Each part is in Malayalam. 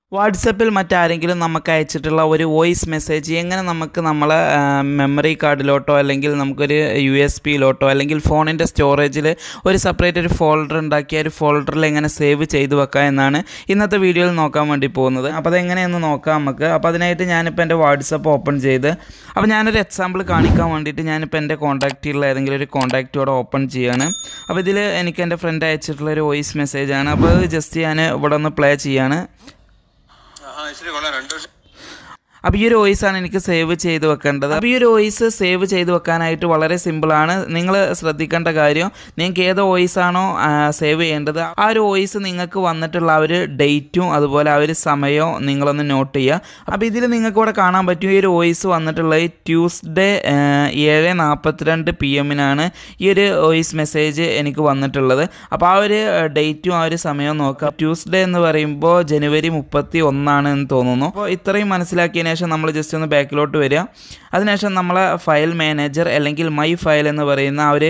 വാട്സപ്പിൽ മറ്റാരെങ്കിലും നമുക്ക് അയച്ചിട്ടുള്ള ഒരു വോയിസ് മെസ്സേജ് എങ്ങനെ നമുക്ക് നമ്മളെ മെമ്മറി കാർഡിലോട്ടോ അല്ലെങ്കിൽ നമുക്കൊരു യു എസ് പിയിലോട്ടോ അല്ലെങ്കിൽ ഫോണിൻ്റെ സ്റ്റോറേജിൽ ഒരു സെപ്പറേറ്റ് ഒരു ഫോൾഡർ ഉണ്ടാക്കി ആ ഒരു ഫോൾഡറിൽ എങ്ങനെ സേവ് ചെയ്ത് വെക്കാം എന്നാണ് ഇന്നത്തെ വീഡിയോയിൽ നോക്കാൻ വേണ്ടി പോകുന്നത് അപ്പോൾ അതെങ്ങനെയെന്ന് നോക്കാം നമുക്ക് അപ്പോൾ അതിനായിട്ട് ഞാനിപ്പോൾ എൻ്റെ വാട്സപ്പ് ഓപ്പൺ ചെയ്ത് അപ്പോൾ ഞാനൊരു എക്സാമ്പിൾ കാണിക്കാൻ വേണ്ടിയിട്ട് ഞാനിപ്പോൾ എൻ്റെ കോൺടാക്റ്റിലുള്ള ഏതെങ്കിലും ഒരു കോൺടാക്റ്റോടെ ഓപ്പൺ ചെയ്യാണ് അപ്പോൾ ഇതിൽ എനിക്ക് എൻ്റെ ഫ്രണ്ട് അയച്ചിട്ടുള്ള ഒരു വോയിസ് മെസ്സേജാണ് അപ്പോൾ അത് ജസ്റ്റ് ഞാൻ ഇവിടെ ഒന്ന് പ്ലേ ചെയ്യാണ് ആഹാ ഇച്ചിരി കൊള്ളാം രണ്ട് വർഷം അപ്പോൾ ഈ ഒരു വോയിസ് ആണ് എനിക്ക് സേവ് ചെയ്ത് വെക്കേണ്ടത് അപ്പോൾ ഈ ഒരു വോയിസ് സേവ് ചെയ്ത് വെക്കാനായിട്ട് വളരെ സിമ്പിളാണ് നിങ്ങൾ ശ്രദ്ധിക്കേണ്ട കാര്യം നിങ്ങൾക്ക് ഏത് വോയിസ് ആണോ സേവ് ചെയ്യേണ്ടത് ആ ഒരു വോയിസ് നിങ്ങൾക്ക് വന്നിട്ടുള്ള ആ ഒരു ഡേറ്റും അതുപോലെ ആ ഒരു സമയവും നിങ്ങളൊന്ന് നോട്ട് ചെയ്യുക അപ്പോൾ ഇതിൽ നിങ്ങൾക്ക് ഇവിടെ കാണാൻ പറ്റും ഈ ഒരു വോയിസ് വന്നിട്ടുള്ളത് ട്യൂസ്ഡേ ഏഴ് നാൽപ്പത്തിരണ്ട് പി എമ്മിനാണ് ഈ ഒരു വോയിസ് മെസ്സേജ് എനിക്ക് വന്നിട്ടുള്ളത് അപ്പോൾ ആ ഒരു ഡേറ്റും ആ ഒരു സമയവും നോക്കുക ട്യൂസ്ഡേ എന്ന് പറയുമ്പോൾ ജനുവരി മുപ്പത്തി ഒന്നാണ് എന്ന് തോന്നുന്നു അപ്പോൾ ഇത്രയും മനസ്സിലാക്കിയതിന് ശേഷം നമ്മൾ ജസ്റ്റ് ഒന്ന് ബാക്കിലോട്ട് വരിക അതിനുശേഷം നമ്മളെ ഫയൽ മാനേജർ അല്ലെങ്കിൽ മൈ ഫയൽ എന്ന് പറയുന്ന ആ ഒരു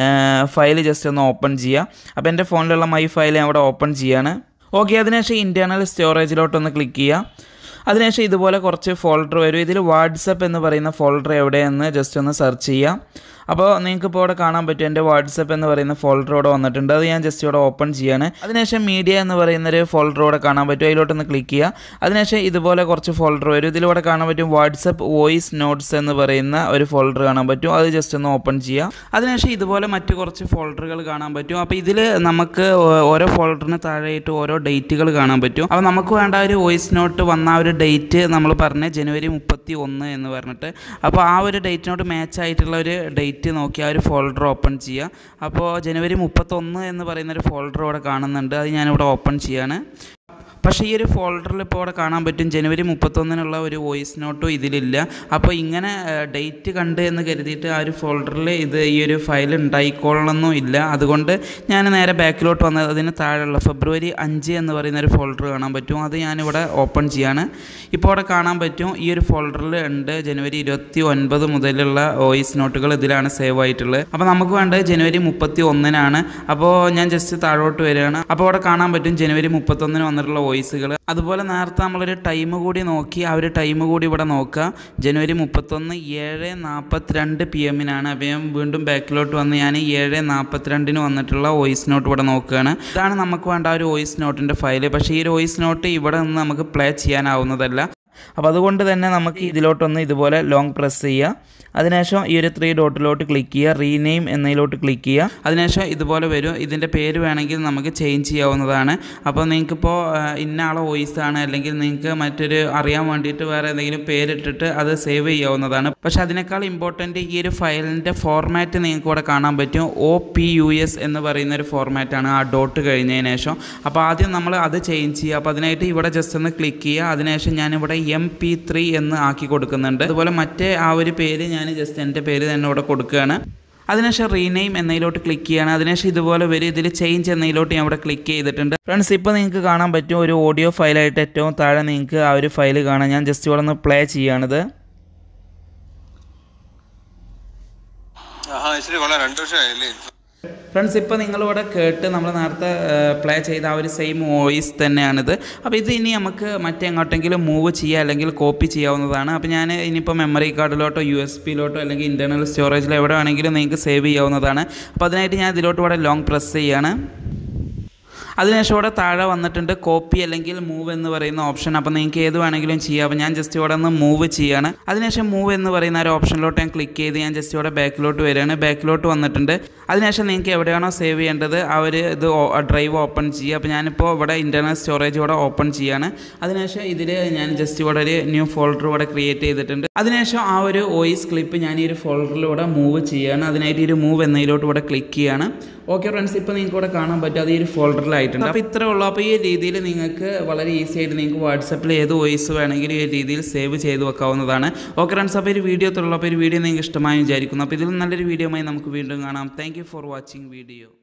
ഫയൽ ജസ്റ്റ് ഒന്ന് ഓപ്പൺ ചെയ്യുക അപ്പോൾ എൻ്റെ ഫോണിലുള്ള മൈ ഫയൽ ഞാൻ അവിടെ ഓപ്പൺ ചെയ്യാണ് ഓക്കെ അതിനുശേഷം ഇൻറ്റേർണൽ സ്റ്റോറേജിലോട്ടൊന്ന് ക്ലിക്ക് ചെയ്യുക അതിനുശേഷം ഇതുപോലെ കുറച്ച് ഫോൾഡർ വരും ഇതിൽ വാട്സപ്പ് എന്ന് പറയുന്ന ഫോൾഡർ എവിടെയെന്ന് ജസ്റ്റ് ഒന്ന് സെർച്ച് ചെയ്യാം അപ്പോൾ നിങ്ങൾക്ക് ഇപ്പോൾ ഇവിടെ കാണാൻ പറ്റും എൻ്റെ വാട്സപ്പ് എന്ന് പറയുന്ന ഫോൾഡർ ഇവിടെ വന്നിട്ടുണ്ട് അത് ഞാൻ ജസ്റ്റ് ഇവിടെ ഓപ്പൺ ചെയ്യാണ് അതിനുശേഷം മീഡിയ എന്ന് പറയുന്നൊരു ഫോൾഡർ ഇവിടെ കാണാൻ പറ്റും അതിലോട്ടൊന്ന് ക്ലിക്ക് ചെയ്യുക അതിനുശേഷം ഇതുപോലെ കുറച്ച് ഫോൾഡർ വരും ഇതിലൂടെ കാണാൻ പറ്റും വാട്സപ്പ് വോയിസ് നോട്ട്സ് എന്ന് പറയുന്ന ഒരു ഫോൾഡർ കാണാൻ പറ്റും അത് ജസ്റ്റ് ഒന്ന് ഓപ്പൺ ചെയ്യുക അതിനുശേഷം ഇതുപോലെ മറ്റ് കുറച്ച് ഫോൾഡറുകൾ കാണാൻ പറ്റും അപ്പോൾ ഇതിൽ നമുക്ക് ഓരോ ഫോൾഡറിന് താഴെയായിട്ട് ഓരോ ഡേറ്റുകൾ കാണാൻ പറ്റും അപ്പോൾ നമുക്ക് വേണ്ട ഒരു വോയിസ് നോട്ട് വന്ന ആ ഒരു ഡേറ്റ് നമ്മൾ പറഞ്ഞ ജനുവരി മുപ്പത്തി ഒന്ന് എന്ന് പറഞ്ഞിട്ട് അപ്പോൾ ആ ഒരു ഡേറ്റിനോട് മാച്ച് ആയിട്ടുള്ള ഒരു ഡേറ്റ് നോക്കി ആ ഒരു ഫോൾഡർ ഓപ്പൺ ചെയ്യുക അപ്പോൾ ജനുവരി മുപ്പത്തൊന്ന് എന്ന് പറയുന്ന ഒരു ഫോൾഡർ ഇവിടെ കാണുന്നുണ്ട് അത് ഞാനിവിടെ ഓപ്പൺ ചെയ്യാണ് പക്ഷേ ഈ ഒരു ഫോൾഡറിൽ ഇപ്പോൾ ഇവിടെ കാണാൻ പറ്റും ജനുവരി മുപ്പത്തൊന്നിനുള്ള ഒരു വോയിസ് നോട്ടും ഇതിലില്ല അപ്പോൾ ഇങ്ങനെ ഡേറ്റ് കണ്ട് എന്ന് കരുതിയിട്ട് ആ ഒരു ഫോൾഡറിൽ ഇത് ഈ ഒരു ഫയൽ ഉണ്ടായിക്കൊള്ളണമെന്നും ഇല്ല അതുകൊണ്ട് ഞാൻ നേരെ ബാക്കിലോട്ട് വന്നത് അതിന് താഴെയുള്ള ഫെബ്രുവരി അഞ്ച് എന്ന് പറയുന്ന ഒരു ഫോൾഡർ കാണാൻ പറ്റും അത് ഞാനിവിടെ ഓപ്പൺ ചെയ്യാണ് ഇപ്പോൾ അവിടെ കാണാൻ പറ്റും ഈ ഒരു ഫോൾഡറിൽ ഉണ്ട് ജനുവരി ഇരുപത്തി ഒൻപത് മുതലുള്ള വോയിസ് നോട്ടുകൾ ഇതിലാണ് സേവ് ആയിട്ടുള്ളത് അപ്പോൾ നമുക്ക് വേണ്ടത് ജനുവരി മുപ്പത്തി ഒന്നിനാണ് അപ്പോൾ ഞാൻ ജസ്റ്റ് താഴോട്ട് വരികയാണ് അപ്പോൾ അവിടെ കാണാൻ പറ്റും ജനുവരി മുപ്പത്തൊന്നിന് വന്നിട്ടുള്ള വോയിസുകൾ അതുപോലെ നേരത്തെ നമ്മളൊരു ടൈം കൂടി നോക്കി ആ ഒരു ടൈം കൂടി ഇവിടെ നോക്കുക ജനുവരി മുപ്പത്തൊന്ന് ഏഴ് നാൽപ്പത്തിരണ്ട് പി എമ്മിനാണ് അപ്പോൾ ഞാൻ വീണ്ടും ബാക്കിലോട്ട് വന്ന് ഞാൻ ഏഴ് നാൽപ്പത്തിരണ്ടിന് വന്നിട്ടുള്ള വോയിസ് നോട്ട് ഇവിടെ നോക്കുകയാണ് ഇതാണ് നമുക്ക് വേണ്ട ആ ഒരു വോയിസ് നോട്ടിൻ്റെ ഫയൽ പക്ഷേ ഈ ഒരു വോയിസ് നോട്ട് ഇവിടെ നിന്ന് നമുക്ക് പ്ലേ ചെയ്യാനാവുന്നതല്ല അപ്പോൾ അതുകൊണ്ട് തന്നെ നമുക്ക് ഇതിലോട്ടൊന്ന് ഇതുപോലെ ലോങ് പ്രസ് ചെയ്യുക അതിനുശേഷം ഈ ഒരു ത്രീ ഡോട്ടിലോട്ട് ക്ലിക്ക് ചെയ്യുക റീനെയിം എന്നതിലോട്ട് ക്ലിക്ക് ചെയ്യുക അതിനുശേഷം ഇതുപോലെ വരും ഇതിൻ്റെ പേര് വേണമെങ്കിൽ നമുക്ക് ചേഞ്ച് ചെയ്യാവുന്നതാണ് അപ്പോൾ നിങ്ങൾക്കിപ്പോൾ ഇന്ന ആളെ വോയിസ് ആണ് അല്ലെങ്കിൽ നിങ്ങൾക്ക് മറ്റൊരു അറിയാൻ വേണ്ടിയിട്ട് വേറെ എന്തെങ്കിലും പേരിട്ടിട്ട് അത് സേവ് ചെയ്യാവുന്നതാണ് പക്ഷേ അതിനേക്കാൾ ഇമ്പോർട്ടൻറ്റ് ഈ ഒരു ഫയലിൻ്റെ ഫോർമാറ്റ് നിങ്ങൾക്ക് ഇവിടെ കാണാൻ പറ്റും ഒ പി യു എസ് എന്ന് പറയുന്ന ഒരു ഫോർമാറ്റാണ് ആ ഡോട്ട് കഴിഞ്ഞതിന് ശേഷം അപ്പോൾ ആദ്യം നമ്മൾ അത് ചേഞ്ച് ചെയ്യുക അപ്പോൾ അതിനായിട്ട് ഇവിടെ ജസ്റ്റ് ഒന്ന് ക്ലിക്ക് ചെയ്യുക അതിനുശേഷം ഞാനിവിടെ എം പി ത്രീ എന്ന് ആക്കി കൊടുക്കുന്നുണ്ട് അതുപോലെ മറ്റേ ആ ഒരു പേര് ഞാൻ ജസ്റ്റ് എൻ്റെ പേര് തന്നെ ഇവിടെ കൊടുക്കുകയാണ് അതിനുശേഷം റീനെയിം എന്നതിലോട്ട് ക്ലിക്ക് ചെയ്യണം അതിനുശേഷം ഇതുപോലെ വരും ഇതിൽ ചേഞ്ച് എന്നതിലോട്ട് ഞാൻ ഇവിടെ ക്ലിക്ക് ചെയ്തിട്ടുണ്ട് ഫ്രണ്ട്സ് ഇപ്പോൾ നിങ്ങൾക്ക് കാണാൻ പറ്റും ഒരു ഓഡിയോ ഫയലായിട്ട് ഏറ്റവും താഴെ നിങ്ങൾക്ക് ആ ഒരു ഫയൽ കാണാം ഞാൻ ജസ്റ്റ് ഇവിടെ ഒന്ന് പ്ലേ ചെയ്യുകയാണിത് ആഹാ ഇച്ചിരി കൊള്ളാം രണ്ട് വർഷമായല്ലേ ഫ്രണ്ട്സ് ഇപ്പോൾ നിങ്ങളിവിടെ കേട്ട് നമ്മൾ നേരത്തെ പ്ലേ ചെയ്ത ആ ഒരു സെയിം വോയിസ് തന്നെയാണിത് അപ്പോൾ ഇത് ഇനി നമുക്ക് മറ്റെങ്ങോട്ടെങ്കിലും മൂവ് ചെയ്യുക അല്ലെങ്കിൽ കോപ്പി ചെയ്യാവുന്നതാണ് അപ്പോൾ ഞാൻ ഇനിയിപ്പോൾ മെമ്മറി കാർഡിലോട്ടോ യു എസ് പിയിലോട്ടോ അല്ലെങ്കിൽ ഇൻറ്റർണൽ സ്റ്റോറേജിലോ എവിടെ വേണമെങ്കിലും നിങ്ങൾക്ക് സേവ് ചെയ്യാവുന്നതാണ് അപ്പോൾ അതിനായിട്ട് ഞാൻ ഇതിലോട്ട് ഇവിടെ ലോങ് പ്രസ് ചെയ്യാണ് അതിനുശേഷം ഇവിടെ താഴെ വന്നിട്ടുണ്ട് കോപ്പി അല്ലെങ്കിൽ മൂവ് എന്ന് പറയുന്ന ഓപ്ഷൻ അപ്പോൾ നിങ്ങൾക്ക് ഏത് വേണമെങ്കിലും ചെയ്യാം അപ്പോൾ ഞാൻ ജസ്റ്റ് ഇവിടെ നിന്ന് മൂവ് ചെയ്യാണ് അതിനുശേഷം മൂവ് എന്ന് പറയുന്ന ഒരു ഓപ്ഷനിലോട്ട് ഞാൻ ക്ലിക്ക് ചെയ്ത് ഞാൻ ജസ്റ്റ് ഇവിടെ ബാക്കിലോട്ട് വരികയാണ് ബാക്കിലോട്ട് വന്നിട്ടുണ്ട് അതിനുശേഷം നിങ്ങൾക്ക് എവിടെയാണോ സേവ് ചെയ്യേണ്ടത് ആ ഒരു ഇത് ഡ്രൈവ് ഓപ്പൺ ചെയ്യുക അപ്പോൾ ഞാനിപ്പോൾ ഇവിടെ ഇൻറ്റർണൽ സ്റ്റോറേജ് ഇവിടെ ഓപ്പൺ ചെയ്യാണ് അതിനുശേഷം ഇതിൽ ഞാൻ ജസ്റ്റ് ഇവിടെ ഒരു ന്യൂ ഫോൾഡർ ഇവിടെ ക്രിയേറ്റ് ചെയ്തിട്ടുണ്ട് അതിനുശേഷം ആ ഒരു വോയിസ് ക്ലിപ്പ് ഞാൻ ഈ ഒരു ഫോൾഡറിലൂടെ മൂവ് ചെയ്യാണ് അതിനായിട്ട് ഈ ഒരു മൂവ് എന്നതിലോട്ട് ഇവിടെ ക്ലിക്ക് ചെയ്യാണ് ഓക്കെ ഫ്രണ്ട്സ് ഇപ്പോൾ നിങ്ങൾക്ക് ഇവിടെ കാണാൻ പറ്റും അത് ഈ ഒരു ഫോൾഡറിലായിട്ടുണ്ട് അപ്പോൾ ഇത്രേ ഉള്ളൂ അപ്പോൾ ഈ രീതിയിൽ നിങ്ങൾക്ക് വളരെ ഈസി ആയിട്ട് നിങ്ങൾക്ക് വാട്സപ്പിൽ ഏത് വോയിസ് വേണമെങ്കിലും ഈ രീതിയിൽ സേവ് ചെയ്ത് വെക്കാവുന്നതാണ് ഓക്കെ ഫ്രണ്ട്സ് അപ്പോൾ ഒരു വീഡിയോ തുള്ളൂ അപ്പോൾ ഒരു വീഡിയോ നിങ്ങൾക്ക് ഇഷ്ടമായി വിചാരിക്കുന്നു അപ്പോൾ ഇതിൽ നല്ലൊരു വീഡിയോ ആയി നമുക്ക് വീണ്ടും കാണാം താങ്ക് ഫോർ വാച്ചിങ് വീഡിയോ